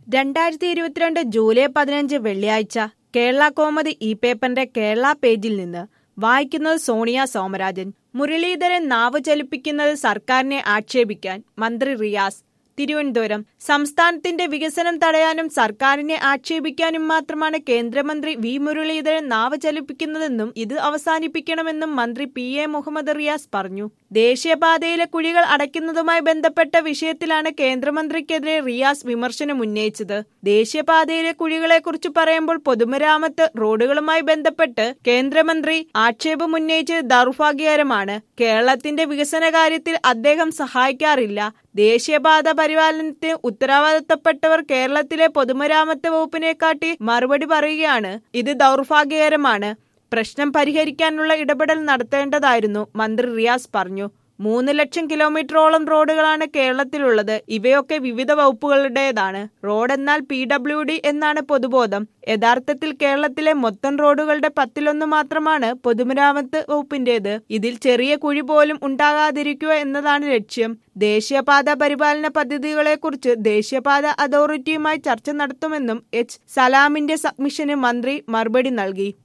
രണ്ടായിരത്തി ഇരുപത്തിരണ്ട് ജൂലൈ പതിനഞ്ച് വെള്ളിയാഴ്ച കേരള കോമതി ഇ പേപ്പറിന്റെ കേരള പേജിൽ നിന്ന് വായിക്കുന്നത് സോണിയ സോമരാജൻ മുരളീധരൻ നാവ് ചലിപ്പിക്കുന്നത് സർക്കാരിനെ ആക്ഷേപിക്കാൻ മന്ത്രി റിയാസ് തിരുവനന്തപുരം സംസ്ഥാനത്തിന്റെ വികസനം തടയാനും സർക്കാരിനെ ആക്ഷേപിക്കാനും മാത്രമാണ് കേന്ദ്രമന്ത്രി വി മുരളീധരൻ നാവ് ചലിപ്പിക്കുന്നതെന്നും ഇത് അവസാനിപ്പിക്കണമെന്നും മന്ത്രി പി എ മുഹമ്മദ് റിയാസ് പറഞ്ഞു ദേശീയപാതയിലെ കുഴികൾ അടയ്ക്കുന്നതുമായി ബന്ധപ്പെട്ട വിഷയത്തിലാണ് കേന്ദ്രമന്ത്രിക്കെതിരെ റിയാസ് വിമർശനം ഉന്നയിച്ചത് ദേശീയപാതയിലെ കുഴികളെക്കുറിച്ച് പറയുമ്പോൾ പൊതുമരാമത്ത് റോഡുകളുമായി ബന്ധപ്പെട്ട് കേന്ദ്രമന്ത്രി ആക്ഷേപം ഉന്നയിച്ചത് ദൗർഭാഗ്യകരമാണ് കേരളത്തിന്റെ വികസന കാര്യത്തിൽ അദ്ദേഹം സഹായിക്കാറില്ല ദേശീയപാത പരിപാലനത്തിന് ഉത്തരവാദിത്തപ്പെട്ടവർ കേരളത്തിലെ പൊതുമരാമത്ത് വകുപ്പിനെക്കാട്ടി മറുപടി പറയുകയാണ് ഇത് ദൗർഭാഗ്യകരമാണ് പ്രശ്നം പരിഹരിക്കാനുള്ള ഇടപെടൽ നടത്തേണ്ടതായിരുന്നു മന്ത്രി റിയാസ് പറഞ്ഞു മൂന്ന് ലക്ഷം കിലോമീറ്ററോളം റോഡുകളാണ് കേരളത്തിലുള്ളത് ഇവയൊക്കെ വിവിധ വകുപ്പുകളുടേതാണ് റോഡ് എന്നാൽ പി ഡബ്ല്യു ഡി എന്നാണ് പൊതുബോധം യഥാർത്ഥത്തിൽ കേരളത്തിലെ മൊത്തം റോഡുകളുടെ പത്തിലൊന്ന് മാത്രമാണ് പൊതുമരാമത്ത് വകുപ്പിന്റേത് ഇതിൽ ചെറിയ കുഴി പോലും ഉണ്ടാകാതിരിക്കുക എന്നതാണ് ലക്ഷ്യം ദേശീയപാത പരിപാലന പദ്ധതികളെക്കുറിച്ച് ദേശീയപാത അതോറിറ്റിയുമായി ചർച്ച നടത്തുമെന്നും എച്ച് സലാമിന്റെ സബ്മിഷന് മന്ത്രി മറുപടി നൽകി